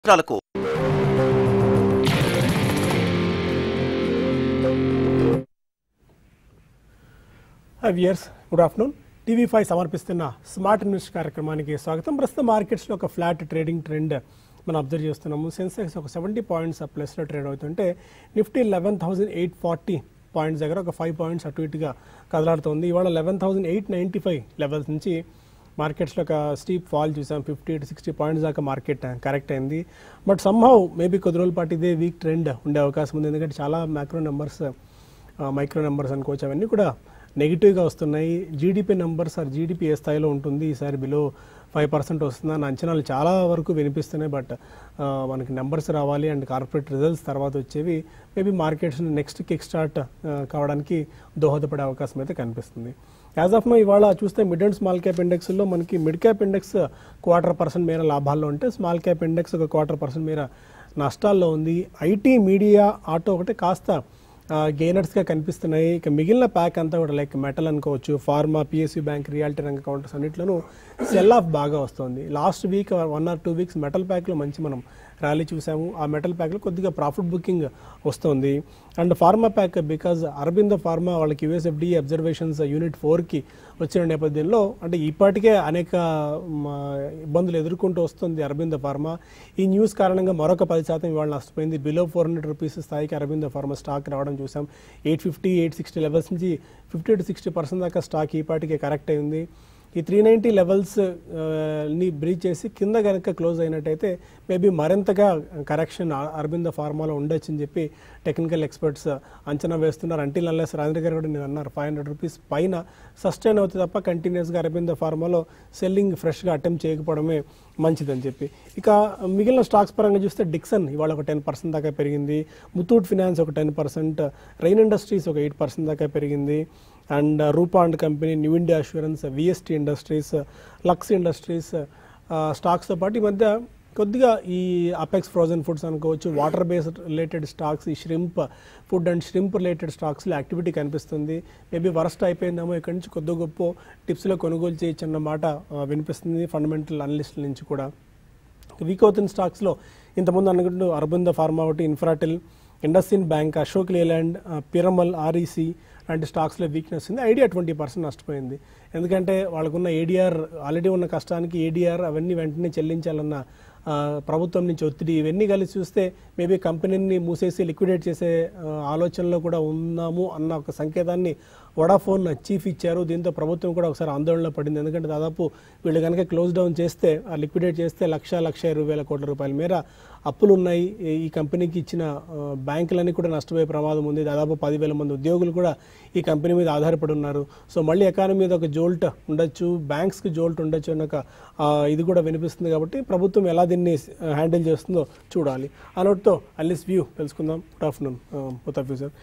వివరాలకు hi viewers good afternoon TV five సమర్పిస్తున్న smart invest కార్యక్రమానికి స్వాగతం ప్రస్తుతం మార్కెట్స్లో ఒక ఫ్లాట్ ట్రేడింగ్ ట్రెండ్ మనం అబ్జర్వ్ చేస్తున్నాము సెన్సెక్స్ ఒక సెవెంటీ పాయింట్స్ ప్లస్లో ట్రేడ్ అవుతుంటే Nifty eleven thousand eight forty points దగ్గర ఒక ఫైవ్ పాయింట్స్ అటు ఇటుగా కదలాడుతోంది ఇవాళ eleven thousand eight ninety five levels నుంచి మార్కెట్స్లో ఒక స్టీప్ ఫాల్ చూసాం ఫిఫ్టీ టు సిక్స్టీ పాయింట్స్ దాకా మార్కెట్ కరెక్ట్ అయింది బట్ సమ్హౌ మేబీ కొద్ది రోజుల పాటు ఇదే వీక్ ట్రెండ్ ఉండే అవకాశం ఉంది ఎందుకంటే చాలా మ్యాక్రో నెంబర్స్ మైక్రో నెంబర్స్ అనుకోవచ్చు అవన్నీ కూడా నెగిటివ్గా వస్తున్నాయి జీడిపి నెంబర్స్ ఆర్ జీడిపి ఏ స్థాయిలో ఉంటుంది ఈసారి బిలో ఫైవ్ పర్సెంట్ వస్తుందని అంచనాలు చాలా వరకు వినిపిస్తున్నాయి బట్ మనకి నెంబర్స్ రావాలి అండ్ కార్పొరేట్ రిజల్ట్స్ తర్వాత వచ్చేవి maybe markets next kick start కావడానికి దోహదపడే అవకాశం అయితే కనిపిస్తుంది యాజ్ ఆఫ్ నో ఇవాళ చూస్తే మిడ్ అండ్ స్మాల్ క్యాప్ ఇండెక్స్లో మనకి mid cap index quarter percent మేర లాభాల్లో ఉంటే స్మాల్ క్యాప్ ఇండెక్స్ ఒక క్వార్టర్ పర్సెంట్ మేర నష్టాల్లో ఉంది ఐటీ మీడియా ఆటో ఒకటి కాస్త గెయినర్స్గా కనిపిస్తున్నాయి ఇక మిగిలిన ప్యాక్ అంతా కూడా లైక్ మెటల్ అనుకోవచ్చు ఫార్మా పిఎస్యూ బ్యాంక్ రియాలిటీ రంగ కౌంటర్స్ అన్నింటిలోనూ సెల్ ఆఫ్ బాగా వస్తుంది last week one or two weeks metal ప్యాక్లో మంచి మనం ర్యాలీ చూసాము ఆ మెటల్ ప్యాక్లో కొద్దిగా ప్రాఫిట్ బుకింగ్ వస్తుంది and pharma pack because Aurobindo pharma వాళ్ళకి యూఎస్ఎఫ్డి అబ్జర్వేషన్స్ యూనిట్ ఫోర్కి వచ్చిన నేపథ్యంలో అంటే ఇప్పటికే అనేక మ, ఇబ్బందులు ఎదుర్కొంటూ వస్తుంది అరబిందో ఫార్మా ఈ న్యూస్ కారణంగా మరొక పది శాతం ఇవాళ నష్టపోయింది బిలో ఫోర్ హండ్రెడ్ రూపీస్ స్థాయికి అరబిందో ఫార్మా స్టాక్ రావడం చూసాం eight fifty eight sixty levels నుంచి ఫిఫ్టీ టు సిక్స్టీ పర్సెంట్ దాకా స్టాక్ ఈ పాటికే కరెక్ట్ అయింది ఈ త్రీ నైంటీ లెవెల్స్ ని బ్రీచ్ చేసి కింద కనుక క్లోజ్ అయినట్టయితే మేబీ మరింతగా కరెక్షన్ అరబింద ఫార్మాలో ఉండొచ్చు అని చెప్పి టెక్నికల్ ఎక్స్పర్ట్స్ అంచనా వేస్తున్నారు అంటిల్ అన్లెస్ రాజేంద్ర గారు కూడా నేను అన్నారు ఫైవ్ హండ్రెడ్ రూపీస్ పైన సస్టైన్ అవుతుంది తప్ప కంటిన్యూస్గా అరబింద ఫార్మాలో సెల్లింగ్ ఫ్రెష్గా అటెంప్ట్ చేయకపోవడమే మంచిదని చెప్పి ఇక మిగిలిన స్టాక్స్ పరంగా చూస్తే డిక్సన్ ఇవాళ ఒక టెన్ పర్సెంట్ దాకా పెరిగింది ముతూట్ ఫినాన్స్ ఒక టెన్ పర్సెంట్ రైన్ ఇండస్ట్రీస్ ఒక ఎయిట్ పర్సెంట్ దాకా పెరిగింది and Rupa and company New India Assurance VST industries Lux industries స్టాక్స్తో పాటు ఈ మధ్య కొద్దిగా ఈ అపెక్స్ ఫ్రోజన్ ఫుడ్స్ అనుకోవచ్చు వాటర్ బేస్డ్ రిలేటెడ్ స్టాక్స్ ఈ shrimp food and shrimp related స్టాక్స్లో యాక్టివిటీ కనిపిస్తుంది మేబీ వరస్ట్ అయిపోయిందేమో ఇక్కడి నుంచి కొద్ది గొప్ప టిప్స్లో కొనుగోలు చేయొచ్చు అన్న మాట ఆ, వినిపిస్తుంది ఫండమెంటల్ అనలిస్టుల నుంచి కూడా వీక్ అవుతున్న స్టాక్స్లో ఇంతకుముందు అనుకుంటూ అరబింద ఫార్మా ఒకటి Infratel IndusInd bank Ashok Leyland Piramal REC లాంటి స్టాక్స్లో వీక్నెస్ ఉంది ఐడియా ట్వంటీ పర్సెంట్ నష్టపోయింది ఎందుకంటే వాళ్ళకున్న ఏడీఆర్ ఆల్రెడీ ఉన్న కష్టానికి ఏడీఆర్ అవన్నీ వెంటనే చెల్లించాలన్న ఆ, ప్రభుత్వం నుంచి ఒత్తిడి ఇవన్నీ కలిసి చూస్తే మేబీ కంపెనీని మూసేసి లిక్విడేట్ చేసే ఆ, ఆలోచనలో కూడా ఉన్నాము అన్న ఒక సంకేతాన్ని వడాఫోన్ చీఫ్ ఇచ్చారు దీంతో ప్రభుత్వం కూడా ఒకసారి ఆందోళనలో పడింది ఎందుకంటే దాదాపు వీళ్ళు కనుక క్లోజ్ డౌన్ చేస్తే ఆ లిక్విడేట్ చేస్తే లక్ష లక్ష ఇరవై వేల కోట్ల రూపాయల మేర అప్పులు ఉన్నాయి ఈ- ఈ కంపెనీకి ఇచ్చిన ఆ, బ్యాంకులన్నీ కూడా నష్టపోయే ప్రమాదం ఉంది దాదాపు పదివేల మంది ఉద్యోగులు కూడా ఈ కంపెనీ మీద ఆధారపడి ఉన్నారు సో మళ్ళీ ఎకానమీ మీద ఒక జోల్ట్ ఉండొచ్చు బ్యాంక్స్కి జోల్ట్ ఉండొచ్చు అన్న ఒక ఆ, ఇది కూడా వినిపిస్తుంది కాబట్టి ప్రభుత్వం ఎలా దీన్ని హ్యాండిల్ చేస్తుందో చూడాలి ఆ నోట్తో అల్లిస్ వ్యూ తెలుసుకుందాం good afternoon both of you sir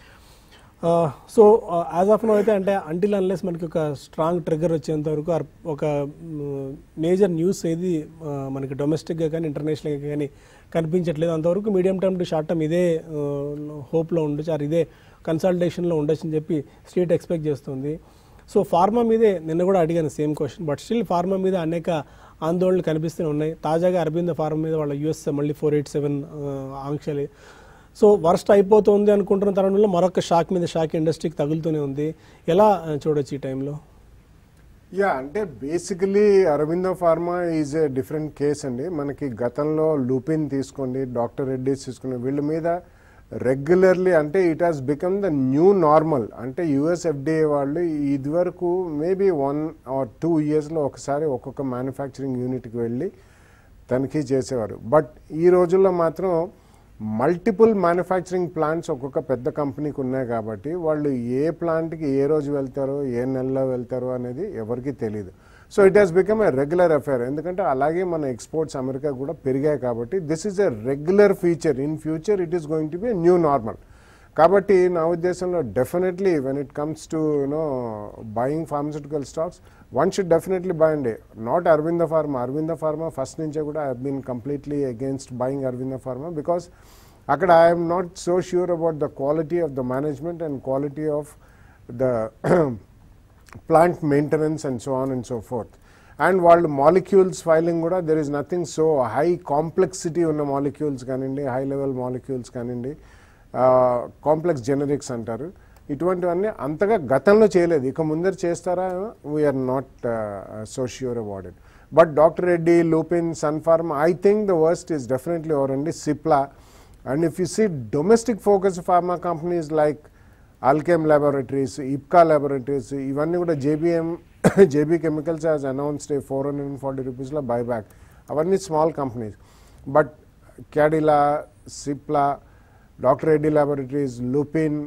so as of now అయితే అంటే అంటిల్ అన్లెస్ మనకి ఒక స్ట్రాంగ్ ట్రిగ్గర్ వచ్చేంత వరకు ఆర్ ఒక మేజర్ న్యూస్ ఏది ఆ, మనకి డొమెస్టిక్గా కానీ ఇంటర్నేషనల్గా కానీ కనిపించట్లేదు అంతవరకు medium term to short term ఇదే హోప్లో ఉండొచ్చు ఆర్ ఇదే కన్సల్టేషన్లో ఉండొచ్చు అని చెప్పి స్టేట్ ఎక్స్పెక్ట్ చేస్తుంది సో ఫార్మా మీదే నిన్న కూడా అడిగాను same question but still pharma మీద అనేక ఆందోళనలు కనిపిస్తూనే ఉన్నాయి తాజాగా అరబింద ఫార్మా మీద వాళ్ళ యూఎస్ మళ్ళీ ఫోర్ ఎయిట్ సెవెన్ ఆంక్షలు సో వర్స్ట్ అయిపోతుంది అనుకుంటున్న తరుణంలో మరొక షాక్ మీద షాక్ ఇండస్ట్రీకి తగులుతూనే ఉంది ఎలా ఆ, చూడొచ్చు ఈ టైంలో యా అంటే basically Aurobindo pharma is a different case అండి మనకి గతంలో లూపిన్ తీసుకోండి డాక్టర్ రెడ్డిస్ తీసుకోండి వీళ్ళ మీద రెగ్యులర్లీ అంటే it has become the new normal అంటే యుఎస్ ఎఫ్డిఏ వాళ్ళు ఇదివరకు మేబీ వన్ ఆర్ టూ ఇయర్స్లో ఒకసారి ఒక్కొక్క మ్యానుఫ్యాక్చరింగ్ యూనిట్కి వెళ్ళి తనిఖీ చేసేవారు బట్ ఈ రోజుల్లో మాత్రం మల్టిపుల్ మ్యానుఫ్యాక్చరింగ్ ప్లాంట్స్ ఒక్కొక్క పెద్ద కంపెనీకి ఉన్నాయి కాబట్టి వాళ్ళు ఏ ప్లాంట్కి ఏ రోజు వెళ్తారో ఏ నెలలో వెళ్తారో అనేది ఎవరికీ తెలియదు so it has become a regular affair ఎందుకంటే అలాగే మన ఎక్స్పోర్ట్స్ అమెరికా కూడా పెరిగాయి కాబట్టి this is a regular feature in future it is going to be new normal కాబట్టి నా ఉద్దేశంలో definitely when it comes to you know buying pharmaceutical stocks one should definitely buy అండి not Aurobindo pharma Aurobindo pharma first నుంచే కూడా I been completely against buying Aurobindo pharma because అక్కడ I'm not so sure about the quality of the management and quality of the plant maintenance and so on and so forth. And వాళ్ళు molecules filing కూడా there is nothing so high complexity ఉన్న molecules కానివ్వండి high level molecules కానివ్వండి complex generics అంటారు ఇటువంటివన్నీ అంతగా గతంలో చేయలేదు ఇక ముందర చేస్తారా we're not so sure about it but doctor Reddy Lupin Sun Pharma I think the worst is definitely over అండి Cipla and if you see domestic focus pharma companies like Alkem laboratories Ipca laboratories ఇవన్నీ కూడా JBM JB chemicals has announced four hundred and forty రూపీస్లో buyback అవన్నీ small companies but Cadila Cipla doctor Reddy laboratories Lupin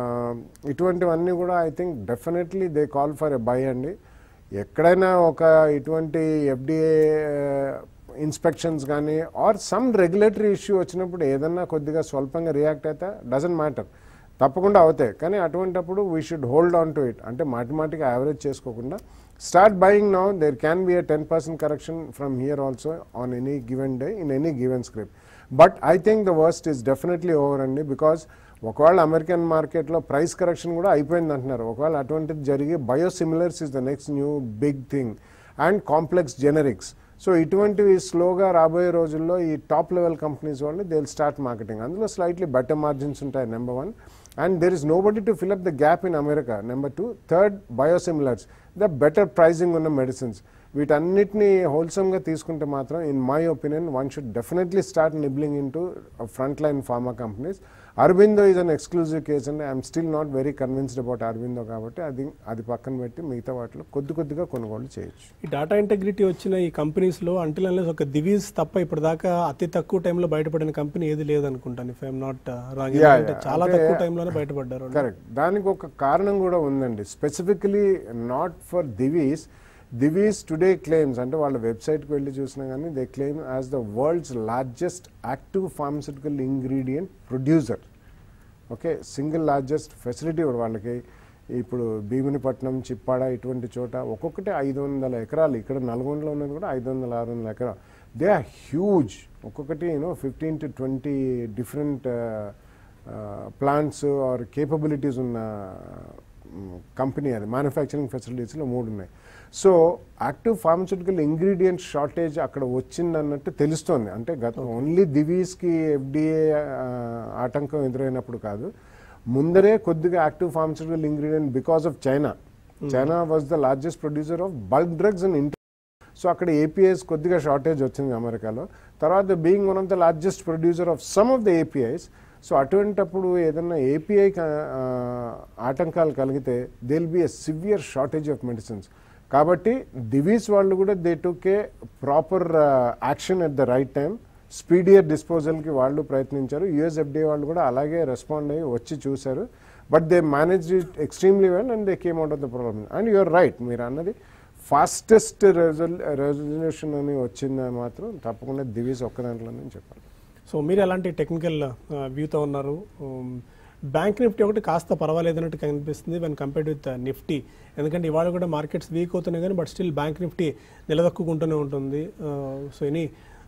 ఇటువంటివన్నీ కూడా I think definitely they call for a buy అండి ఎక్కడైనా ఒక ఇటువంటి ఎఫ్డిఏ ఇన్స్పెక్షన్స్ కానీ ఆర్ సమ్ రెగ్యులేటరీ ఇష్యూ వచ్చినప్పుడు ఏదన్నా కొద్దిగా స్వల్పంగా రియాక్ట్ అయితే డజంట్ మ్యాటర్ తప్పకుండా అవుతాయి కానీ అటువంటప్పుడు we should hold on to it అంటే మాటిమాటికి యావరేజ్ చేసుకోకుండా start buying now there can be a ten percent correction from here also on any given day in any given script but I think the worst is definitely over అండి because ఒకవేళ American మార్కెట్లో price correction కూడా అయిపోయింది అంటున్నారు ఒకవేళ అటువంటిది జరిగి biosimilars is the next new big thing and complex generics so ఇటువంటివి స్లోగా రాబోయే రోజుల్లో ఈ టాప్ లెవెల్ కంపెనీస్ వాళ్ళు దే స్టార్ట్ మార్కెటింగ్ అందులో స్లైట్లీ బెటర్ మార్జిన్స్ ఉంటాయి number one and there is nobody to fill up the gap in America number two third biosimilars the better pricing ఉన్న medicines వీటన్నిటిని హోల్సమ్గా తీసుకుంటే మాత్రం in my opinion one should definitely start nibbling into front line pharma companies Aurobindo is an exclusive case అండి I'm still not very convinced about Aurobindo కాబట్టి అది అది పక్కన పెట్టి మిగతా వాటిలో కొద్ది కొద్దిగా కొనుగోలు చేయొచ్చు ఈ డాటా ఇంటగ్రిటీ వచ్చిన ఈ కంపెనీస్లో అంటిల్ అన్లెస్ ఒక దివీస్ తప్ప ఇప్పటిదాకా అతి తక్కువ టైంలో బయటపడిన కంపెనీ ఏది లేదనుకుంటాను if I'm not wrong Yeah, అంటే yeah. చాలా అంటే- తక్కువ టైంలోనే బయటపడ్డారు వాళ్ళు. కరెక్ట్ దానికి ఒక కారణం కూడా ఉందండి specifically not for Divi's Divi's today claims అంటే వాళ్ళ వెబ్సైట్కి వెళ్ళి చూసినా కానీ they claim as the world's largest active pharmaceutical ingredient producer okay single largest facility కూడా వాళ్ళకి ఇప్పుడు భీమునిపట్నం చిప్పాడ ఇటువంటి చోట ఒక్కొక్కటి ఐదు వందల ఎకరాలు ఇక్కడ నల్గొండలో ఉన్నది కూడా ఐదు వందల ఆరు వందల ఎకరాలు దే ఆర్ హ్యూజ్ ఒక్కొక్కటి you know fifteen to twenty different plants or capabilities ఉన్న కంపెనీ అది మ్యానుఫ్యాక్చరింగ్ ఫెసిలిటీస్లో మూడు ఉన్నాయి so active pharmaceutical ingredient shortage అక్కడ వచ్చింది అన్నట్టు తెలుస్తోంది అంటే గత ఓన్లీ దివీస్కి ఎఫ్డిఏ ఆటంకం ఎదురైనప్పుడు కాదు ముందరే కొద్దిగా active pharmaceutical ingredient because of China China was the largest producer of bulk drugs and inter so అక్కడ ఏపీఐస్ కొద్దిగా షార్టేజ్ వచ్చింది అమెరికాలో తర్వాత being one of the largest producer of some of the APIs so అటువంటప్పుడు ఏదన్నా API ఆటంకాలు కలిగితే they will be a severe shortage of medicines కాబట్టి దివీస్ వాళ్ళు కూడా they took a proper action at the right time speedier డిస్పోజల్కి వాళ్ళు ప్రయత్నించారు యుఎస్ఎఫ్డిఏ వాళ్ళు కూడా అలాగే రెస్పాండ్ అయ్యి వచ్చి చూశారు but they manage it extremely well and they came out of the problem and you're right మీరు అన్నది ఫాస్టెస్ట్ రెజల్ రెజల్యూషన్ అని వచ్చిందని మాత్రం తప్పకుండా దివీస్ ఒక్క దాంట్లోనే చెప్పాలి సో మీరు ఎలాంటి టెక్నికల్ వ్యూతో ఉన్నారు బ్యాంక్ నిఫ్టీ ఒకటి కాస్త పర్వాలేదు అన్నట్టు కనిపిస్తుంది వెన్ కంపేర్డ్ విత్ నిఫ్టీ ఎందుకంటే ఇవాళ కూడా మార్కెట్స్ వీక్ అవుతున్నాయి కానీ బట్ స్టిల్ బ్యాంక్ నిఫ్టీ నిలదొక్కుంటూనే ఉంటుంది సో ఎనీ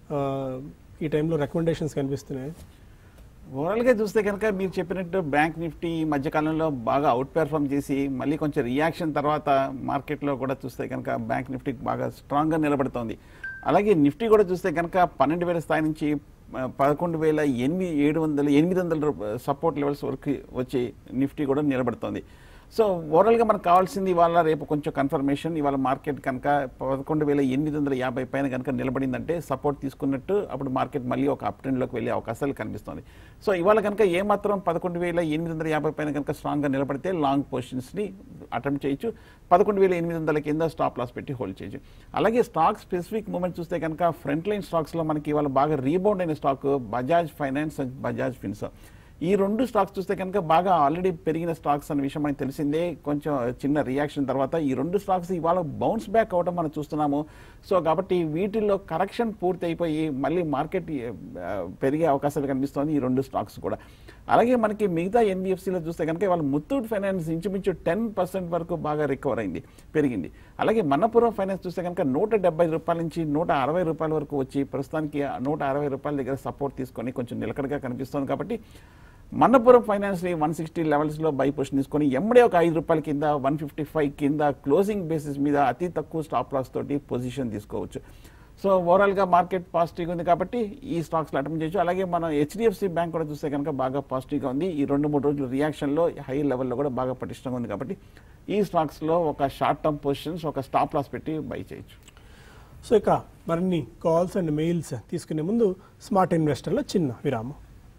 ఈ టైంలో రికమెండేషన్స్ కనిపిస్తున్నాయి ఓవరాల్గా చూస్తే కనుక మీరు చెప్పినట్టు బ్యాంక్ నిఫ్టీ ఈ మధ్యకాలంలో బాగా అవుట్ పెర్ఫామ్ చేసి మళ్ళీ కొంచెం రియాక్షన్ తర్వాత మార్కెట్లో కూడా చూస్తే కనుక బ్యాంక్ నిఫ్టీ బాగా స్ట్రాంగ్గా నిలబడుతోంది అలాగే నిఫ్టీ కూడా చూస్తే కనుక పన్నెండు వేల స్థాయి నుంచి ఆ, పదకొండు వేల ఎనిమిది ఏడు వందల ఎనిమిది వందల సపోర్ట్ లెవెల్స్ వరకు వచ్చి నిఫ్టీ కూడా నిలబడుతోంది సో ఓవరాల్గా మనకు కావాల్సింది ఇవాళ రేపు కొంచెం కన్ఫర్మేషన్ ఇవాళ మార్కెట్ కనుక పదకొండు వేల ఎనిమిది వందల యాభై పైన కనుక నిలబడిందంటే సపోర్ట్ తీసుకున్నట్టు అప్పుడు మార్కెట్ మళ్ళీ ఒక అప్ ట్రెండ్లోకి వెళ్ళే అవకాశాలు కనిపిస్తుంది సో ఇవాళ కనుక ఏమాత్రం పదకొండు వేల ఎనిమిది వందల యాభై పైన కనుక స్ట్రాంగ్గా నిలబడితే లాంగ్ పొజిషన్స్ని అటెంప్ట్ చేయొచ్చు పదకొండు వేల ఎనిమిది వందల కింద స్టాప్ లాస్ పెట్టి హోల్డ్ చేయొచ్చు అలాగే స్టాక్ స్పెసిఫిక్ మూమెంట్ చూస్తే కనుక ఫ్రంట్ లైన్ స్టాక్స్లో మనకి ఇవాళ బాగా రీబౌండ్ అయిన stock Bajaj finance and Bajaj Finserv ఈ రెండు స్టాక్స్ చూస్తే కనుక బాగా ఆల్రెడీ పెరిగిన స్టాక్స్ అనే విషయం మనకి తెలిసిందే కొంచెం చిన్న రియాక్షన్ తర్వాత ఈ రెండు స్టాక్స్ ఇవాళ బౌన్స్ బ్యాక్ అవడం మనం చూస్తున్నాము సో కాబట్టి వీటిల్లో కరెక్షన్ పూర్తి అయిపోయి మళ్ళీ మార్కెట్ ఆ, పెరిగే అవకాశాలు కనిపిస్తోంది ఈ రెండు స్టాక్స్ కూడా అలాగే మనకి మిగతా ఎన్బిఎఫ్సిలో చూస్తే కనుక ఇవాళ ముత్తూట్ ఫైనాన్స్ ఇంచుమించు టెన్ పర్సెంట్ వరకు బాగా రికవర్ అయింది పెరిగింది అలాగే మన్నపురం ఫైనాన్స్ చూస్తే కనుక నూట డెబ్బై రూపాయల నుంచి నూట అరవై రూపాయల వరకు వచ్చి ప్రస్తుతానికి ఆ నూట అరవై రూపాయల దగ్గర సపోర్ట్ తీసుకొని కొంచెం నిలకడగా కనిపిస్తోంది కాబట్టి మన్నపురం ఫైనాన్స్ ని వన్ సిక్స్టీ లెవెల్స్ లో బై పొజిషన్ తీసుకొని ఎమ్మడే ఒక ఐదు రూపాయల కింద వన్ ఫిఫ్టీ ఫైవ్ కింద క్లోజింగ్ బేసిస్ మీద అతి తక్కువ స్టాప్ లాస్ తోటి పొజిషన్ తీసుకోవచ్చు సో ఓవరాల్ గా మార్కెట్ పాజిటివ్ ఉంది కాబట్టి ఈ స్టాక్స్ లో అటెంప్ట్ చేయొచ్చు అలాగే మనం హెచ్డిఎఫ్సి బ్యాంక్ కూడా చూస్తే కనుక బాగా పాజిటివ్ గా ఉంది ఈ రెండు మూడు రోజులు రియాక్షన్ లో హై లెవెల్లో కూడా బాగా పటిష్టంగా ఉంది కాబట్టి ఈ స్టాక్స్ లో ఒక షార్ట్ టర్మ్ పొజిషన్స్ ఒక స్టాప్ లాస్ పెట్టి బై చేయొచ్చు సో ఇక మరిన్ని కాల్స్ అండ్ మెయిల్స్ తీసుకునే ముందు స్మార్ట్ ఇన్వెస్టర్లో చిన్న విరామం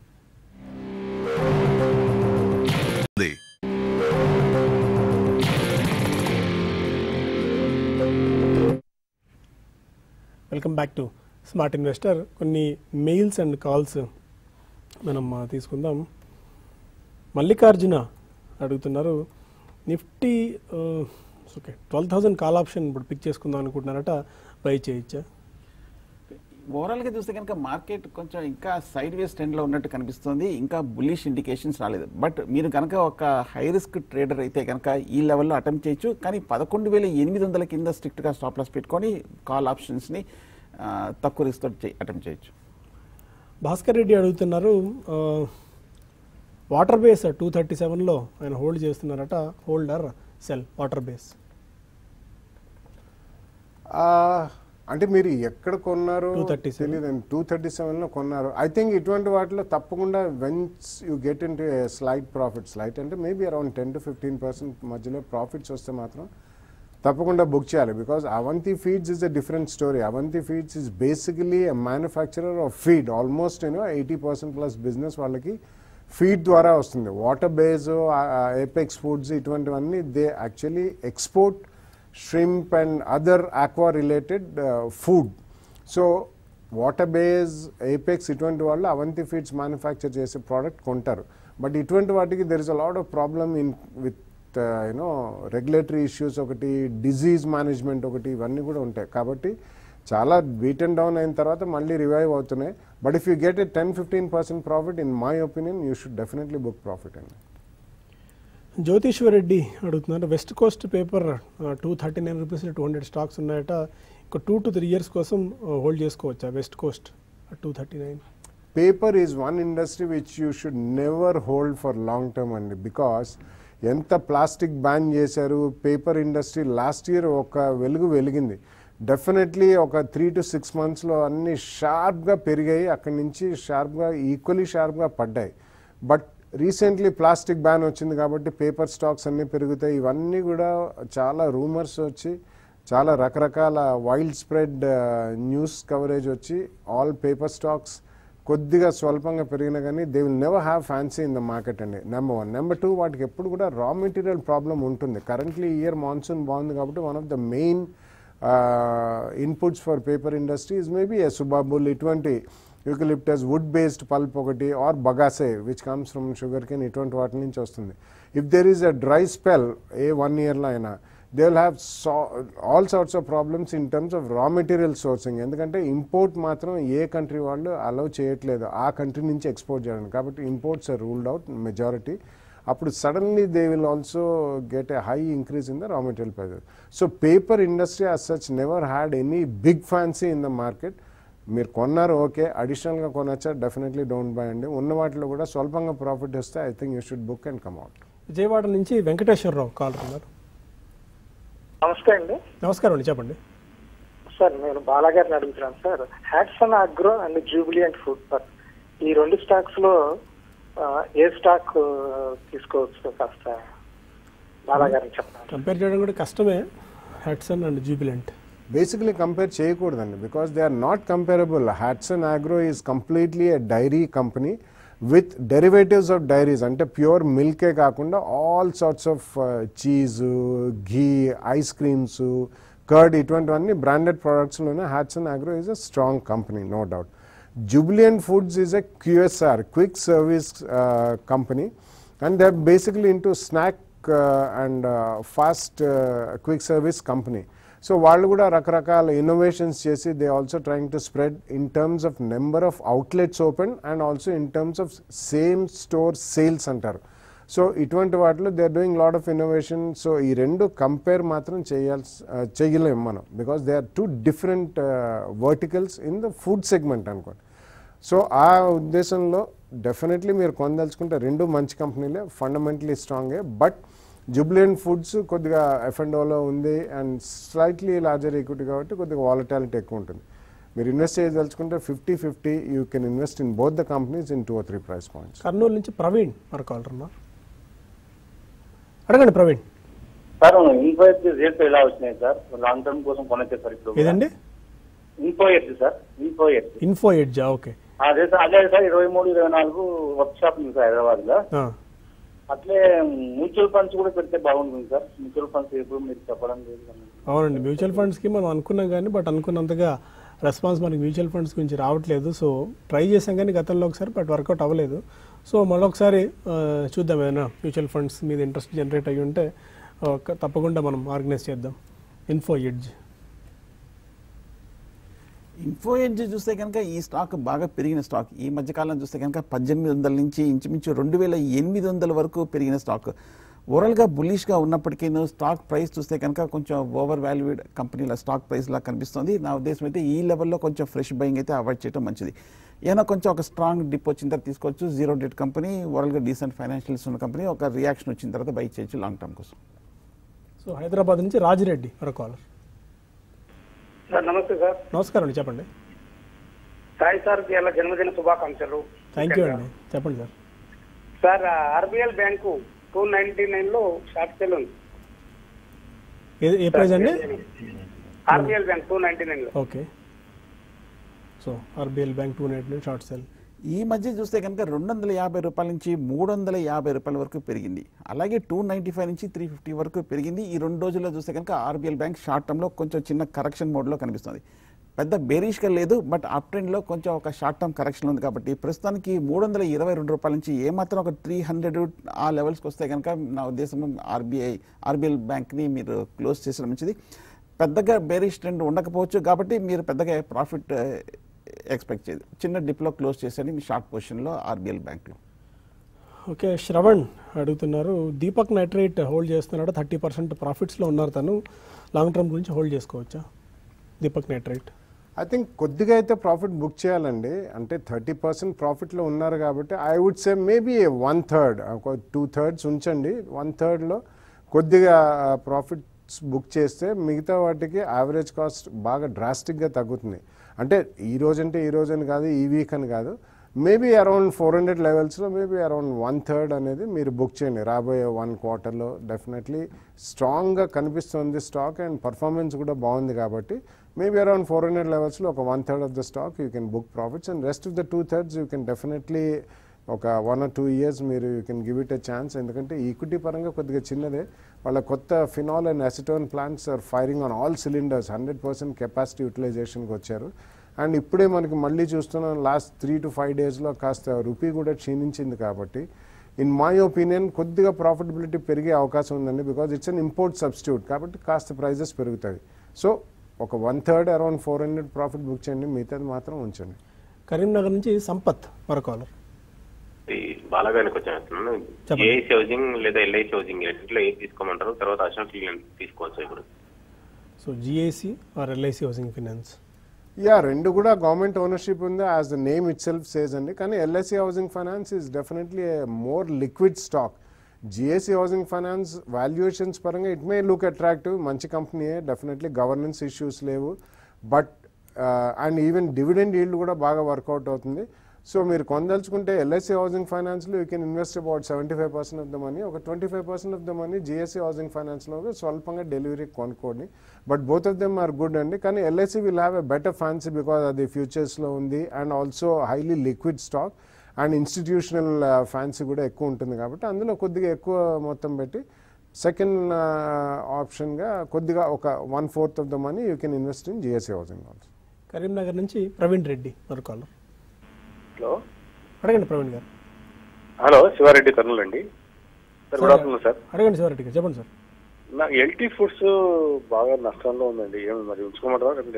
ఉంది welcome back to smart investor కొన్ని మెయిల్స్ అండ్ కాల్స్ మనం ఆ, తీసుకుందాం మల్లికార్జున అడుగుతున్నారు నిఫ్టీ ఆ, okay twelve thousand call option ఇప్పుడు పిక్ చేసుకుందాం అనుకుంటున్నారట బై చేయొచ్చా ఓవరాల్ గా చూస్తే కనుక మార్కెట్ కొంచెం ఇంకా సైడ్ వేస్ ట్రెండ్ లో ఉన్నట్టు కనిపిస్తుంది ఇంకా బుల్లిష్ ఇండికేషన్స్ రాలేదు బట్ మీరు కనుక ఒక హై రిస్క్ ట్రేడర్ అయితే కనుక ఈ లెవెల్లో అటెంప్ట్ చేయొచ్చు కానీ పదకొండు వేల ఎనిమిది వందల కింద స్ట్రిక్ట్ గా స్టాప్ లాస్ పెట్టుకొని కాల్ ఆప్షన్స్ ని ఆ, తక్కువ రిస్క్ తోటి అటెంప్ట్ చేయొచ్చు భాస్కర్ రెడ్డి అడుగుతున్నారు ఆ, వాటర్ బేస్ టూ థర్టీ సెవెన్లో ఆయన హోల్డ్ చేస్తున్నారట హోల్డర్ సెల్ వాటర్ బేస్ ఆ, అంటే మీరు ఎక్కడ కొన్నారో 237. తెలియదు టూ థర్టీ సెవెన్లో కొన్నారు ఐ థింక్ ఇటువంటి వాటిలో తప్పకుండా when you get in to slight profit slight అంటే maybe around ten to fifteen percent మధ్యలో ప్రాఫిట్స్ వస్తే మాత్రం తప్పకుండా బుక్ చేయాలి because Avanti feeds is a different story Avanti feeds is basically manufacturer of feed almost you know eighty percent plus business వాళ్ళకి feed ద్వారా వస్తుంది water base Apex foods ఇటువంటివన్నీ they actually export shrimp and other aqua related uh, food so water base Apex ఇటువంటి వాళ్ళు Avanti feeds manufacture చేసే product కొంటారు but ఇటువంటి వాటికి there is a lot of problem in with you know regulatory issues ఒకటి disease management ఒకటి ఇవన్నీ కూడా ఉంటాయి కాబట్టి చాలా బీట్ అండ్ డౌన్ అయిన తర్వాత మళ్ళీ రివైవ్ అవుతున్నాయి but if you get a ten fifteen percent profit in my opinion you should definitely book profit అండి జ్యోతిశ్వర్ రెడ్డి అడుగుతున్నారు West Coast paper two thirty nine rupees two hundred stocks ఉన్నాయట ఒక two to three years కోసం hold చేసుకోవచ్చా West Coast two thirty nine paper is one industry which you should never hold for long term అండి because ఎంత plastic ban చేశారు paper industry last year ఒక వెలుగు వెలిగింది డెఫినెట్లీ ఒక త్రీ టు సిక్స్ మంత్స్లో అన్ని షార్ప్గా పెరిగాయి అక్కడి నుంచి షార్ప్గా ఈక్వలీ షార్ప్గా పడ్డాయి బట్ రీసెంట్లీ ప్లాస్టిక్ బ్యాన్ వచ్చింది కాబట్టి పేపర్ స్టాక్స్ అన్నీ పెరుగుతాయి ఇవన్నీ కూడా చాలా రూమర్స్ వచ్చి చాలా రకరకాల వైల్డ్ స్ప్రెడ్ న్యూస్ కవరేజ్ వచ్చి ఆల్ పేపర్ స్టాక్స్ కొద్దిగా స్వల్పంగా పెరిగినా కానీ they will never have fancy in the market అండి నెంబర్ వన్ నెంబర్ టూ వాటికి ఎప్పుడు కూడా రా మెటీరియల్ ప్రాబ్లం ఉంటుంది కరెంట్లీ ఇయర్ మాన్సూన్ బాగుంది కాబట్టి one of the main inputs for paper industries maybe సుబాబుల్ ఇటువంటి యూకలిప్టస్ వుడ్ బేస్డ్ పల్ప్ ఒకటి or bagasse which comes from sugar cane ఇటువంటి వాటి నుంచి వస్తుంది if there is a dry spell a one ఇయర్లో అయినా they will have all sorts of problems in terms of raw material sourcing ఎందుకంటే import మాత్రం a country వాళ్ళు allow చేయట్లేదు ఆ కంట్రీ నుంచి ఎక్స్పోర్ట్ చేయడానికి కాబట్టి imports are ruled out majority అప్పుడు suddenly they will also get a high increase in the raw material prices so paper industry as such never had any big fancy in the market మీరు కొన్నారు okay అడిషనల్గా కొనొచ్చా definitely don't by అండి ఉన్న వాటిలో కూడా స్వల్పంగా profit వస్తే I think you should book and come out Vijayawada నుంచి వెంకటేశ్వరరావు కాల్ ఉన్నారు నమస్తే అండి నమస్కారం అండి చెప్పండి సార్ నేను బాలాగారిని అడుగుతున్నాను sir Hatsun Agro and Jubilant food park ఈ రెండు స్టాక్స్ లో ఆ, ఏ స్టాక్ ఆ, తీసుకోవచ్చు కాస్త బాలాగారిని చెప్పండి కంపేర్ చేయడం కూడా కష్టమే Hatsun and Jubilant basically compare చేయకూడదండి because they are not comparable Hatsun Agro is completely a dairy company with derivatives of dairies అంటే ప్యూర్ మిల్కే కాకుండా all sorts of cheese ghee ice creams curd ఇటువంటివన్నీ బ్రాండెడ్ ప్రోడక్ట్స్లోనే Hatsun Agro is a strong company no doubt Jubilant foods is a QSR quick service company and they're basically into snack uh, and uh, fast uh, quick service company so వాళ్ళు కూడా రకరకాల innovations చేసి they also trying to spread in terms of number of outlets open and also in terms of same store sales అంటారు so ఇటువంటి వాటిలో they are doing lot of innovation so ఈ రెండు compare మాత్రం చేయాల్సి చేయలేం మనం because they are two different verticals in the food segment అనుకోండి సో ఆ ఉద్దేశంలో డెఫినెట్లీ మీరు కొనదలుచుకుంటే రెండు మంచి కంపెనీలే ఫండమెంటలీ స్ట్రాంగే బట్ జుబ్లెంట్ ఫుడ్స్ కొద్దిగా ఎఫ్ఎండోలో ఉంది అండ్ స్లైట్లీ లార్జర్ ఈక్విటీ కాబట్టి కొద్దిగా వాలటాలిటీ ఎక్కువ ఉంటుంది మీరు ఇన్వెస్ట్ చేయదలుచుకుంటే fifty fifty you can invest in both the companies in two or three price points Kurnool నుంచి ప్రవీణ్ మరి కాల్ ఉన్నారు అడగండి Praveen sir Infosys rates ఎలా వచ్చినాయి సార్ లాంగ్ టర్మ్ కోసం కొనొచ్చే సార్ ఇప్పుడు ఏదండి Infosys sir Infosys ఇన్ఫో ఎడ్జా ఓకే అదే సార్ అదే సార్ ఇరవై మూడు ఇరవై నాలుగు వర్క్ షాప్ ఉంది సార్ హైదరాబాద్ లో ఆ. అట్లే మ్యూచువల్ ఫండ్స్ కూడా పెడితే బాగుంటుంది సార్ మ్యూచువల్ ఫండ్స్ ఎప్పుడు మీరు చెప్పడం లేదు కదా. అవునండి మ్యూచువల్ ఫండ్స్కి మనం అనుకున్నాం కానీ బట్ అనుకున్నంతగా రెస్పాన్స్ మనకి మ్యూచువల్ ఫండ్స్ గురించి రావట్లేదు సో ట్రై చేసాం కానీ గతంలో ఒకసారి బట్ వర్కౌట్ అవ్వలేదు సో మళ్ళొకసారి ఆ, చూద్దాం ఏదైనా మ్యూచువల్ ఫండ్స్ మీద ఇంట్రెస్ట్ జనరేట్ అయ్యి ఉంటే ఆ, క- తప్పకుండా మనం ఆర్గనైజ్ చేద్దాం ఇన్ఫో ఎడ్జ్ ఇన్ఫో ఎడ్జ్ చూస్తే కనుక ఈ స్టాక్ బాగా పెరిగిన స్టాక్ ఈ మధ్యకాలం చూస్తే కనుక పద్దెనిమిది వందల నుంచి ఇంచుమించు రెండు వేల ఎనిమిది వందల వరకు పెరిగిన స్టాక్ ఓవరాల్గా బులిష్గా ఉన్నప్పటికీ స్టాక్ ప్రైస్ చూస్తే కనుక కొంచెం ఓవర్ వాల్యూడ్ కంపెనీల స్టాక్ ప్రైస్ లా కనిపిస్తుంది నా ఉద్దేశం అయితే ఈ లెవెల్లో కొంచెం ఫ్రెష్ బయింగ్ అయితే అవాయిడ్ చేయడం మంచిది ఏమైనా కొంచెం ఒక స్ట్రాంగ్ డిప్ వచ్చిన తర్వాత తీసుకోవచ్చు జీరో డెట్ కంపెనీ ఓవరాల్గా డీసెంట్ ఫైనాన్షియల్స్ ఉన్న కంపెనీ ఒక రియాక్షన్ వచ్చిన తర్వాత బై చేయొచ్చు లాంగ్ టర్మ్ కోసం సో హైదరాబాద్ నుంచి రాజిరెడ్డి మరో కాలర్ సార్ నమస్తే సార్ నమస్కారం అండి చెప్పండి సాయి సార్ ఇలా జన్మదిన శుభాకాంక్షలు థ్యాంక్ యూ అండి చెప్పండి sir sir RBL bank two ninety nine లో షార్ట్ సెల్ ఉంది ఏ ఏ ప్రైజ్ అండి RBL bank two ninety nine లో okay so RBL bank two night short sell ఈ మధ్య చూస్తే కనుక రెండు వందల యాభై రూపాయల నుంచి మూడు వందల యాభై రూపాయల వరకు పెరిగింది అలాగే టూ నైంటీ ఫైవ్ నుంచి త్రీ ఫిఫ్టీ వరకు పెరిగింది ఈ రెండు రోజుల్లో చూస్తే కనుక ఆర్బీఎల్ బ్యాంక్ షార్ట్ టర్మ్లో కొంచెం చిన్న కరెక్షన్ మోడ్లో కనిపిస్తుంది పెద్ద బేరిష్గా లేదు బట్ అప్ ట్రెండ్లో కొంచెం ఒక షార్ట్ టర్మ్ కరెక్షన్ ఉంది కాబట్టి ప్రస్తుతానికి మూడు వందల ఇరవై రెండు రూపాయల నుంచి ఏమాత్రం ఒక త్రీ హండ్రెడ్ ఆ లెవెల్స్కి వస్తే కనుక నా ఉద్దేశం ఆర్బీఐ ఆర్బీఎల్ బ్యాంక్ని మీరు క్లోజ్ చేసిన మంచిది పెద్దగా బేరిష్ ట్రెండ్ ఉండకపోవచ్చు కాబట్టి మీరు పెద్దగా ప్రాఫిట్ ఎక్స్పెక్ట్ చేయదు చిన్న డిప్లో క్లోజ్ చేసని మీ షార్ట్ పొజిషన్లో ఆర్బీఎల్ బ్యాంక్లో ఓకే శ్రవణ్ అడుగుతున్నారు దీపక్ నైట్రేట్ హోల్డ్ చేస్తున్నాడు థర్టీ పర్సెంట్ ప్రాఫిట్స్లో ఉన్నారు తను లాంగ్ టర్మ్ గురించి హోల్డ్ చేసుకోవచ్చా దీపక్ నైట్రేట్ ఐ థింక్ కొద్దిగా అయితే ప్రాఫిట్ బుక్ చేయాలండి అంటే థర్టీ పర్సెంట్ ప్రాఫిట్లో ఉన్నారు కాబట్టి I would say maybe one third ఒక టూ థర్డ్స్ ఉంచండి వన్ థర్డ్లో కొద్దిగా ప్రాఫిట్స్ బుక్ చేస్తే మిగతా వాటికి యావరేజ్ కాస్ట్ బాగా డ్రాస్టిక్గా తగ్గుతుంది అంటే ఈ రోజు అంటే ఈ రోజు అని కాదు ఈ వీక్ అని కాదు మేబీ అరౌండ్ ఫోర్ హండ్రెడ్ లెవెల్స్లో మేబీ అరౌండ్ వన్ థర్డ్ అనేది మీరు బుక్ చేయండి రాబోయే వన్ క్వార్టర్లో డెఫినెట్లీ స్ట్రాంగ్గా కనిపిస్తుంది స్టాక్ అండ్ పర్ఫార్మెన్స్ కూడా బాగుంది కాబట్టి మేబీ అరౌండ్ ఫోర్ హండ్రెడ్ లెవెల్స్లో ఒక one third of the stock you can book profits and rest of the two thirds you can definitely ఒక వన్ ఆర్ టూ ఇయర్స్ మీరు you can give it a chance ఎందుకంటే equity పరంగా కొద్దిగా చిన్నదే వాళ్ళ కొత్త phenol and acetone plants are firing on all cylinders hundred percent capacity యూటిలైజేషన్కి వచ్చారు అండ్ ఇప్పుడే మనకి మళ్ళీ చూస్తున్నాం లాస్ట్ త్రీ టు ఫైవ్ డేస్లో కాస్త రూపీ కూడా క్షీణించింది కాబట్టి ఇన్ మై ఒపీనియన్ కొద్దిగా ప్రాఫిటబిలిటీ పెరిగే అవకాశం ఉందండి because it's an import substitute కాబట్టి కాస్త ప్రైజెస్ పెరుగుతాయి సో ఒక one third around four hundred profit book చేయండి మిగతాది మాత్రం ఉంచండి కరీంనగర్ నుంచి సంపత్ మరో కాలర్ ఈ బాలాగారికి వచ్చాను చెప్తున్నాను చెప్పండి. ఏఐసి హౌసింగ్ లేదా ఎల్ఐసి హౌసింగ్ రెండింటిలో ఏది తీసుకోమంటారు తర్వాత అశోక్ లీలాండ్ తీసుకోవచ్చు ఇప్పుడు so GIC or LIC housing finance yeah రెండు కూడా గవర్నమెంట్ ఓనర్షిప్ ఉంది as the name itself says అండి కానీ LIC housing finance is definitely more liquid stock GIC housing finance valuations పరంగా ఇట్ మే లుక్ అట్రాక్టివ్ మంచి కంపెనీయే definitely governance issues లేవు but and even dividend yield కూడా బాగా work out అవుతుంది so మీరు కొనదలుచుకుంటే ఎల్ఐసి హౌసింగ్ ఫైనాన్స్లో you can invest about seventy five percent of the money ఒక twenty five percent of the money GIC housing ఫైనాన్స్లో స్వల్పంగా డెలివరీ కొనుక్కోండి but both of them are good అండి కానీ LIC will have a better fancy because అది ఫ్యూచర్స్లో ఉంది and also highly liquid stock and institutional fancy కూడా ఎక్కువ ఉంటుంది కాబట్టి అందులో కొద్దిగా ఎక్కువ మొత్తం పెట్టి సెకండ్ ఆప్షన్గా కొద్దిగా ఒక one fourth of the money you can invest in GIC housing also Karimnagar నుంచి ప్రవీణ్ రెడ్డి మరో కాలర్ హలో అడగండి ప్రవీణ్ గారు హలో శివారెడ్డి కర్నూలు అండి సార్ గుడ్ ఆఫ్టర్నూన్ సార్ అడగండి శివారెడ్డి గారు చెప్పండి సార్ నాకు ఎల్టీ ఫుడ్స్ బాగా నష్టంలో ఉందండి ఏమి మరి ఉంచుకోమంటారా లేకపోతే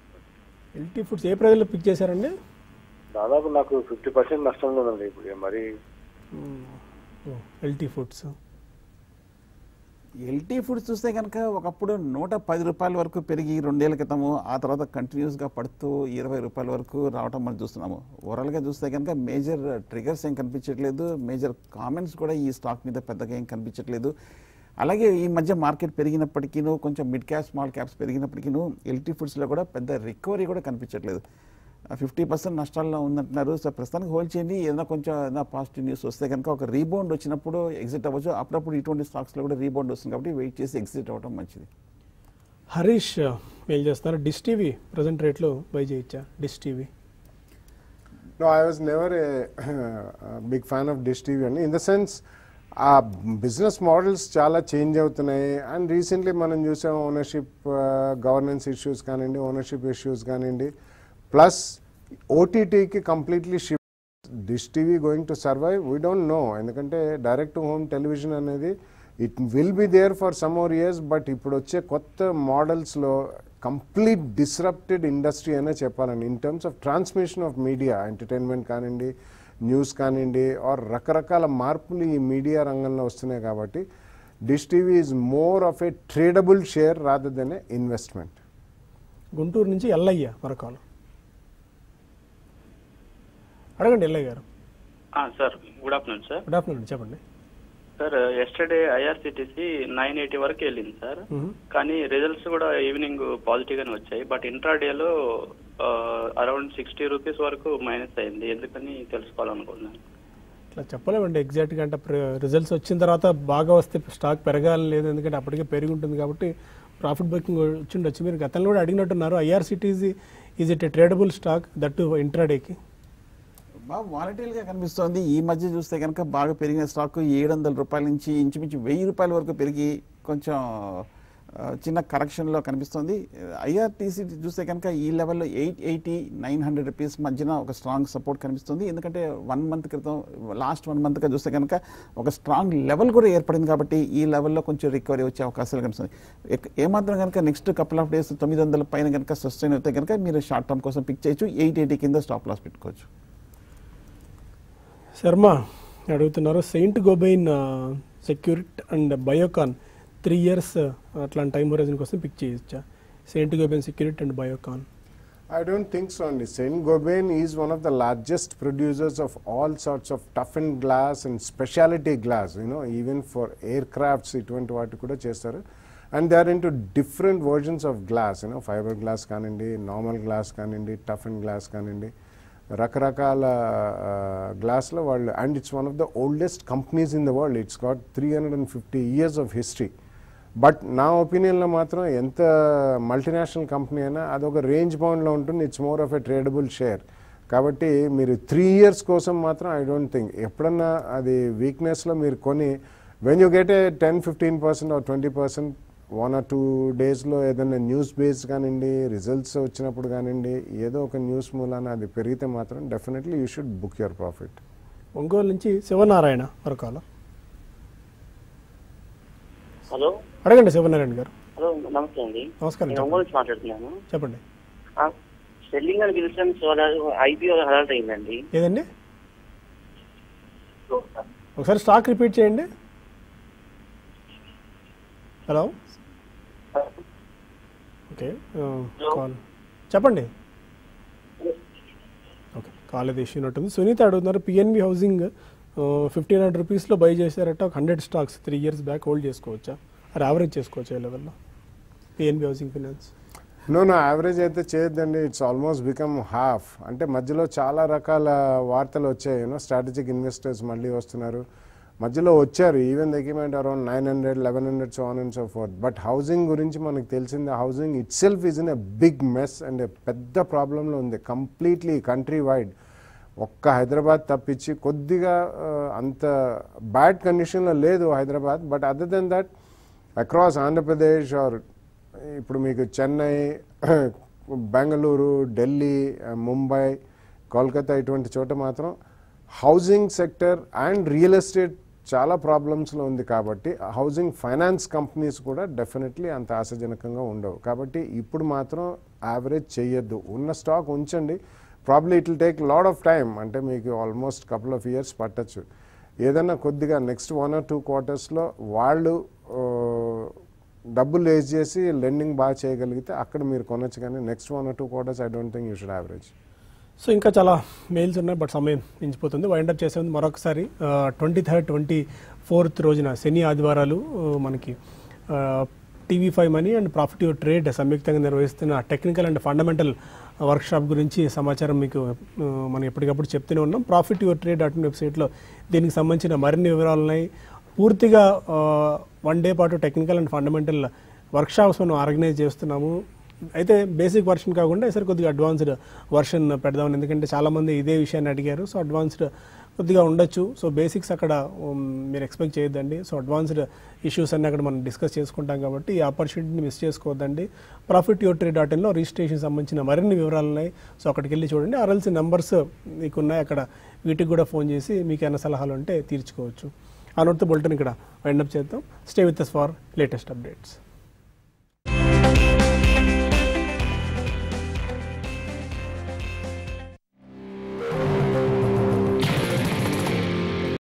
ఎల్టీ ఫుడ్స్ ఏ ప్రైజ్లో పిక్ చేశారండి దాదాపు నాకు ఫిఫ్టీ పర్సెంట్ నష్టంలో ఉందండి ఇప్పుడు మరి ఎల్టీ ఫుడ్స్ ఎల్టీ ఫుడ్స్ చూస్తే కనుక ఒకప్పుడు నూట పది రూపాయల వరకు పెరిగి రెండేళ్ల క్రితము ఆ తర్వాత కంటిన్యూస్గా పడుతూ ఇరవై రూపాయల వరకు రావటం మనం చూస్తున్నాము ఓవరాల్గా చూస్తే కనుక మేజర్ ట్రిగర్స్ ఏం కనిపించట్లేదు మేజర్ కామెంట్స్ కూడా ఈ స్టాక్ మీద పెద్దగా ఏం కనిపించట్లేదు అలాగే ఈ మధ్య మార్కెట్ పెరిగినప్పటికీను కొంచెం మిడ్ క్యాప్ స్మాల్ క్యాప్స్ పెరిగినప్పటికీను ఎల్టీ ఫుడ్స్లో కూడా పెద్ద రికవరీ కూడా కనిపించట్లేదు ఫిఫ్టీ పర్సెంట్ నష్టాల్లో ఉందంటున్నారు సో ప్రస్తుతానికి హోల్డ్ చేయండి ఏదైనా కొంచెం ఏదైనా పాజిటివ్ న్యూస్ వస్తే కనుక ఒక రీబౌండ్ వచ్చినప్పుడు ఎగ్జిట్ అవ్వచ్చు అప్పుడప్పుడు ఇటువంటి స్టాక్స్లో కూడా రీబౌండ్ వస్తుంది కాబట్టి వెయిట్ చేసి ఎగ్జిట్ అవ్వడం మంచిది హరీష్ మెయిల్ చేస్తున్నారు డిష్ టీవీ ప్రజెంట్ రేట్లో బై చేయొచ్చా Dish TV No, I was never a, a big fan of Dish TV అండి ఇన్ ద సెన్స్ ఆ బిజినెస్ మోడల్స్ చాలా చేంజ్ అవుతున్నాయి అండ్ రీసెంట్లీ మనం చూసాం ఓనర్షిప్ గవర్నెన్స్ ఇష్యూస్ కానివ్వండి ఓనర్షిప్ ఇష్యూస్ కానివ్వండి ప్లస్ ఓటీటీకి completely shift Dish TV going to survive we don't know ఎందుకంటే డైరెక్ట్ టు హోమ్ టెలివిజన్ అనేది it will be there for some more years but ఇప్పుడు వచ్చే కొత్త మోడల్స్లో కంప్లీట్ డిస్రప్టెడ్ ఇండస్ట్రీ అనే చెప్పాలండి in terms of transmission of media entertainment కానివ్వండి news కానివ్వండి ఆర్ రకరకాల మార్పులు ఈ మీడియా రంగంలో వస్తున్నాయి కాబట్టి Dish TV is more of a tradable share rather than a investment Guntur నుంచి ఎల్లయ్య మరొకాలు అడగండి ఎల్లయ్య గారు sir good afternoon sir good afternoon చెప్పండి sir yesterday IRCTC nine eighty వరకు వెళ్ళింది సార్ మ్మ్. కానీ రిజల్ట్స్ కూడా ఈవినింగ్ పాజిటివ్ గానే వచ్చాయి బట్ ఇంట్రాడేలో అరౌండ్ సిక్స్టీ రూపీస్ వరకు మైనస్ అయింది ఎందుకని తెలుసుకోవాలనుకున్నాను ఇట్లా చెప్పలేమండి ఎగ్జాక్ట్గా అంటే రిజల్ట్స్ వచ్చిన తర్వాత బాగా వస్తే స్టాక్ పెరగాలి లేదు ఎందుకంటే అప్పటికే పెరిగి ఉంటుంది కాబట్టి ప్రాఫిట్ బుకింగ్ వచ్చిండొచ్చు మీరు గతంలో కూడా అడిగినట్టున్నారు IRCTC is it a tradable stock that ఇంట్రాడేకి బాగా వాలటైల్గా కనిపిస్తోంది ఈ మధ్య చూస్తే కనుక బాగా పెరిగిన స్టాక్ ఏడు వందల రూపాయల నుంచి ఇంచుమించు వెయ్యి రూపాయల వరకు పెరిగి కొంచెం ఆ, చిన్న కరెక్షన్లో కనిపిస్తోంది ఐఆర్టీసీ చూస్తే కనుక ఈ లెవెల్లో eight eighty nine hundred rupees మధ్యన ఒక స్ట్రాంగ్ సపోర్ట్ కనిపిస్తుంది ఎందుకంటే వన్ మంత్ క్రితం లాస్ట్ వన్ మంత్గా చూస్తే కనుక ఒక స్ట్రాంగ్ లెవెల్ కూడా ఏర్పడింది కాబట్టి ఈ లెవెల్లో కొంచెం రికవరీ వచ్చే అవకాశాలు కనిపిస్తుంది ఎక్- ఏమాత్రం కనుక నెక్స్ట్ కపుల్ ఆఫ్ డేస్ తొమ్మిది వందల పైన కనుక సస్టైన్ అయితే కనుక మీరు షార్ట్ టర్మ్ కోసం పిక్ చేయొచ్చు ఎయిట్ ఎయిటీ కింద స్టాప్ లాస్ పెట్టుకోవచ్చు శర్మ అడుగుతున్నారు Saint Gobain Securit and Biocon three years అట్లాంటి టైం హొరైజన్ కోసం పిక్ చేయొచ్చా Saint Gobain Securit and Biocon I don't think so only. Saint Gobain is one of the largest producers of all sorts of toughened glass and specialty glass, you know, even for aircrafts, ఇటువంటి వాటి కూడా చేస్తారు and they are in two different versions of glass you know fiber glass కానివ్వండి normal glass కానివ్వండి toughened glass కానివ్వండి రకరకాల గ్లాస్లో వాళ్ళు and it's one of the oldest companies in the world it's got three hundred and fifty years of history but నా ఒపీనియన్లో మాత్రం ఎంత మల్టీనేషనల్ కంపెనీ అయినా అదొక రేంజ్ బౌండ్లో ఉంటుంది it's more of a tradable share కాబట్టి మీరు త్రీ ఇయర్స్ కోసం మాత్రం ఐ డోంట్ థింక్ ఎప్పుడన్నా అది వీక్నెస్లో మీరు కొని when you get a ten fifteen percent or twenty percent one or two డేస్లో ఏదైనా న్యూస్ బేస్డ్ కానివ్వండి రిజల్ట్స్ వచ్చినప్పుడు కానివ్వండి ఏదో ఒక న్యూస్ మూలాన అది పెరిగితే మాత్రం definitely you should book your profit Ongole నుంచి శివనారాయణ మరొకాలు హలో అడగండి శివనారాయణ గారు హలో నమస్తే అండి నమస్కారం నేను చెప్పండి. ఒంగోలు నుంచి మాట్లాడుతున్నాను చెప్పండి Sterling and Wilsons IPO allot అయిందండి ఏదండి ఒకసారి స్టాక్ రిపీట్ చేయండి హలో ఓకే కాల్ చెప్పండి ఓకే కాల్ అది ఇష్యూ ఉంటుంది సునీత అడుగుతున్నారు పిఎన్బి హౌసింగ్ ఫిఫ్టీన్ హండ్రెడ్ రూపీస్లో బై చేశారట ఒక hundred stocks three years back hold చేసుకోవచ్చా అది యావరేజ్ చేసుకోవచ్చా ఈ లెవెల్లో PNB housing finance no no average అయితే చేయొద్దండి ఇట్స్ ఆల్మోస్ట్ బికమ్ హాఫ్ అంటే మధ్యలో చాలా రకాల వార్తలు వచ్చాయి యూనో స్ట్రాటజిక్ ఇన్వెస్టర్స్ మళ్ళీ వస్తున్నారు మధ్యలో వచ్చారు ఈవెన్ దెకిమెంట్ around nine hundred eleven hundred so on and so forth but housing గురించి మనకు తెలిసింది housing itself is in a big mess and పెద్ద ప్రాబ్లంలో ఉంది కంప్లీట్లీ కంట్రీ వైడ్ ఒక్క హైదరాబాద్ తప్పించి కొద్దిగా ఆ, అంత బ్యాడ్ కండిషన్లో లేదు Hyderabad but other than that across Andhra Pradesh or ఇప్పుడు మీకు చెన్నై బెంగళూరు ఢిల్లీ ముంబై కోల్కతా ఇటువంటి చోట మాత్రం housing sector and real estate చాలా ప్రాబ్లమ్స్లో ఉంది కాబట్టి హౌసింగ్ ఫైనాన్స్ కంపెనీస్ కూడా డెఫినెట్లీ అంత ఆశాజనకంగా ఉండవు కాబట్టి ఇప్పుడు మాత్రం యావరేజ్ చేయొద్దు ఉన్న స్టాక్ ఉంచండి probably it will take lot of time అంటే మీకు ఆల్మోస్ట్ కపుల్ ఆఫ్ ఇయర్స్ పట్టచ్చు ఏదైనా కొద్దిగా నెక్స్ట్ వన్ ఆర్ టూ క్వార్టర్స్లో వాళ్ళు ఆ, డబ్బులు రేజ్ చేసి లెండింగ్ బాగా చేయగలిగితే అక్కడ మీరు కొనొచ్చు కానీ next one or two quarters I don't think you should average so ఇంకా చాలా మెయిల్స్ ఉన్నాయి బట్ సమయం మించిపోతుంది వైండప్ చేసే ముందు మరొకసారి ట్వంటీ థర్డ్ ట్వంటీ ఫోర్త్ రోజున శని ఆదివారాలు ఆ, మనకి TV five money and profit your trade సంయుక్తంగా నిర్వహిస్తున్న టెక్నికల్ అండ్ ఫండమెంటల్ వర్క్షాప్ గురించి సమాచారం మీకు ఆ, మనం ఎప్పటికప్పుడు చెప్తూనే ఉన్నాం profit your trade dot in వెబ్సైట్లో దీనికి సంబంధించిన మరిన్ని వివరాలు ఉన్నాయి పూర్తిగా వన్ డే పాటు టెక్నికల్ అండ్ ఫండమెంటల్ వర్క్షాప్స్ మనం ఆర్గనైజ్ చేస్తున్నాము అయితే బేసిక్ వర్షన్ కాకుండా ఈసారి కొద్దిగా అడ్వాన్స్డ్ వర్షన్ పెడదామని ఎందుకంటే చాలామంది ఇదే విషయాన్ని అడిగారు సో అడ్వాన్స్డ్ కొద్దిగా ఉండొచ్చు సో బేసిక్స్ అక్కడ ఉమ్, మీరు ఎక్స్పెక్ట్ చేయొద్దండి సో అడ్వాన్స్డ్ ఇష్యూస్ అన్ని అక్కడ మనం డిస్కస్ చేసుకుంటాం కాబట్టి ఈ ఆపర్చునిటీని మిస్ చేసుకోవద్దండి ప్రాఫిట్ యువర్ ట్రేడ్ డాట్ ఇన్లో రిజిస్ట్రేషన్ సంబంధించిన మరిన్ని వివరాలు ఉన్నాయి సో అక్కడికి వెళ్ళి చూడండి ఆర్ఎల్సీ నెంబర్స్ మీకు ఉన్నాయి అక్కడ వీటికి కూడా ఫోన్ చేసి మీకు ఏమైనా సలహాలు ఉంటే తీర్చుకోవచ్చు ఆ నోట్తో బులెటిన్ ఇక్కడ వైండప్ చేద్దాం stay with us for latest updates